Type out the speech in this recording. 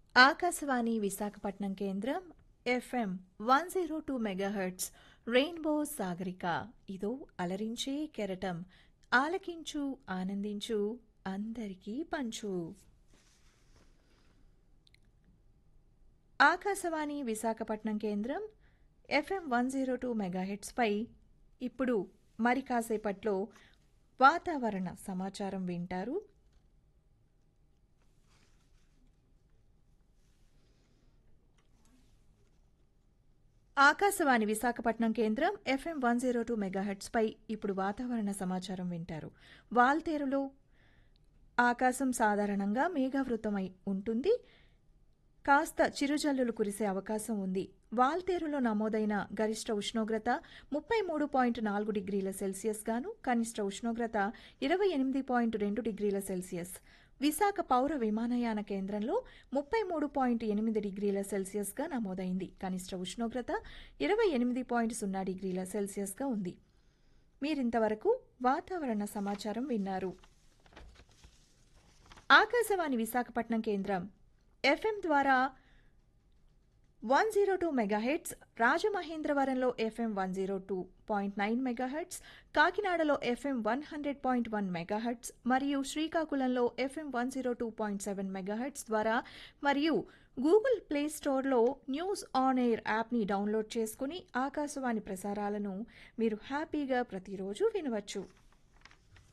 ఆకాశవాణి విశాఖపట్నం కేంద్రం FM one zero two megahertz rainbow Sagarika ఇదో అలరించే కెరటం ఆలకించు ఆనందించు అందరికీ పంచు ఆకాశవాణి విశాఖపట్నం కేంద్రం ఎఫ్ఎం వన్ జీరో టూ మెగాహెట్స్పై ఇప్పుడు మరి కాసేపట్లో వాతావరణ సమాచారం వింటారు ఆకాశవాణి విశాఖపట్నం కేంద్రం ఎఫ్ఎం వన్ జీరో టూ మెగాహెట్స్పై ఇప్పుడు వాతావరణ సమాచారం వింటారు వాల్తేరులో ఆకాశం సాధారణంగా మేఘావృతమై ఉంటుంది కాస్త చిరుజల్లులు కురిసే అవకాశం ఉంది వాల్తేరులో నమోదైన గరిష్ట ఉష్ణోగ్రత ముప్పై మూడు పాయింట్ నాలుగు డిగ్రీల సెల్సియస్ గాను కనిష్ట ఉష్ణోగ్రత ఇరవై ఎనిమిది పాయింట్ రెండు డిగ్రీల సెల్సియస్ విశాఖ పౌర విమానయాన కేంద్రంలో ముప్పై మూడు పాయింట్ ఎనిమిది డిగ్రీల సెల్సియస్గా నమోదైంది కనిష్ట ఉష్ణోగ్రత ఇరవై ఎనిమిది పాయింట్ సున్నా డిగ్రీల సెల్సియస్గా ఉంది మీరింతవరకు వాతావరణ సమాచారం విన్నారు ఆకాశవాణి విశాఖపట్నం కేంద్రం ఎఫ్ఎం ద్వారా వన్ జీరో టూ మెగాహెట్స్ రాజమహేంద్రవరంలో FM one zero two point nine megahertz కాకినాడలో FM one hundred point one megahertz మరియు శ్రీకాకుళంలో FM one zero two point seven megahertz ద్వారా మరియు గూగుల్ ప్లే స్టోర్లో న్యూస్ ఆన్ ఎయిర్ యాప్ని డౌన్లోడ్ చేసుకుని ఆకాశవాణి ప్రసారాలను మీరు హ్యాపీగా ప్రతిరోజు వినవచ్చు